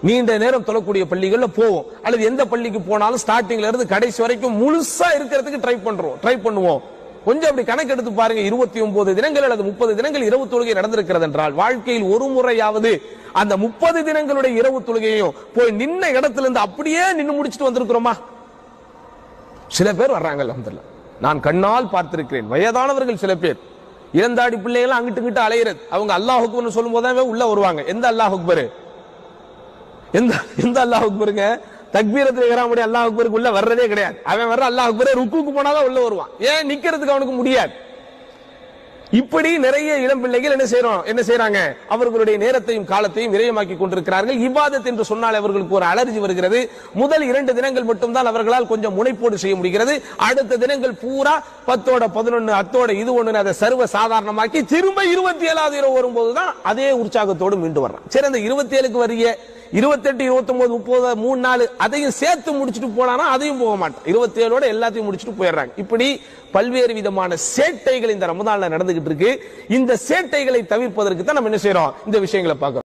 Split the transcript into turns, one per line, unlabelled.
நீண்ட நேரம் தொழக்கூடிய பள்ளிகள்ல போவோம் அல்லது எந்த பள்ளிக்கு போனாலும் ஸ்டார்டிங்ல இருந்து கடைசி வரைக்கும் முழுசா இருக்கிறதுக்கு ட்ரை பண்றோம் ட்ரை பண்ணுவோம் கொஞ்சம் அப்படி கணக்கு எடுத்து பாருங்க இருபத்தி ஒன்பது தினங்கள் அல்லது முப்பது தினங்கள் இரவு தொழுகை நடந்திருக்கிறது என்றால் வாழ்க்கையில் ஒரு முறையாவது அந்த முப்பது தினங்களுடைய இரவு தொழுகையும் போய் நின்ன இடத்துல இருந்து அப்படியே நின்னு முடிச்சிட்டு வந்திருக்கிறோமா சில பேர் வர்றாங்க அல்ஹம்துலில்லாஹ் நான் கண்ணால் பார்த்திருக்கிறேன் வயதானவர்கள் சில பேர் இளந்தாடி பிள்ளைகள் அங்கிட்டு இங்கிட்டு அலையிறது அவங்க அல்லாஹ் அக்பர்னு சொல்லும் போதே உள்ள வருவாங்க எந்த அல்லாஹ் அக்பர் எந்த எந்த அல்லாஹ் அக்பருங்க தக்பீரத்தில் இஹ்ராமுடைய அல்லாஹ் அக்பருக்கு உள்ள வர்றதே கிடையாது அவன் வர்ற அல்லாஹ் அக்பரே ருக்குக்கு போனாதான் உள்ள வருவான் ஏன் நிக்கிறதுக்கு அவனுக்கு முடியாது இப்படி நிறைய இளம் பிள்ளைகள் என்ன செய்யறோம் என்ன செய்யறாங்க அவர்களுடைய நேரத்தையும் காலத்தையும் விரயமாக்கி கொண்டிருக்கிறார்கள் இபாதத் என்று சொன்னால் அவர்களுக்கு ஒரு அலர்ஜி வருகிறது முதல் இரண்டு தினங்கள் மட்டும்தான் அவர்களால் கொஞ்சம் முனைப்போடு செய்ய முடிகிறது அடுத்த தினங்கள் பூரா பத்தோட பதினொன்னு அத்தோட இது ஒண்ணு அதை சர்வ சாதாரணமாக்கி திரும்ப இருபத்தி ஏழாவது இரவு வரும்போதுதான் அதே உற்சாகத்தோடு மீண்டு வர்றான் சரி அந்த இருபத்தி ஏழுக்கு வரிய இருபத்தெட்டு இருபத்தி ஒன்பது முப்பது மூணு நாள் அதையும் சேர்த்து முடிச்சுட்டு போனானா அதையும் போக மாட்டான் இருபத்தி ஏழோட எல்லாத்தையும் முடிச்சுட்டு போயிடுறாங்க இப்படி பல்வேறு விதமான சேட்டைகள் இந்த ரமதான்ல நடந்துகிட்டு இருக்கு இந்த சேட்டைகளை தவிர்ப்பதற்கு தான் நம்ம என்ன செய்யறோம் இந்த விஷயங்களை பார்க்கிறோம்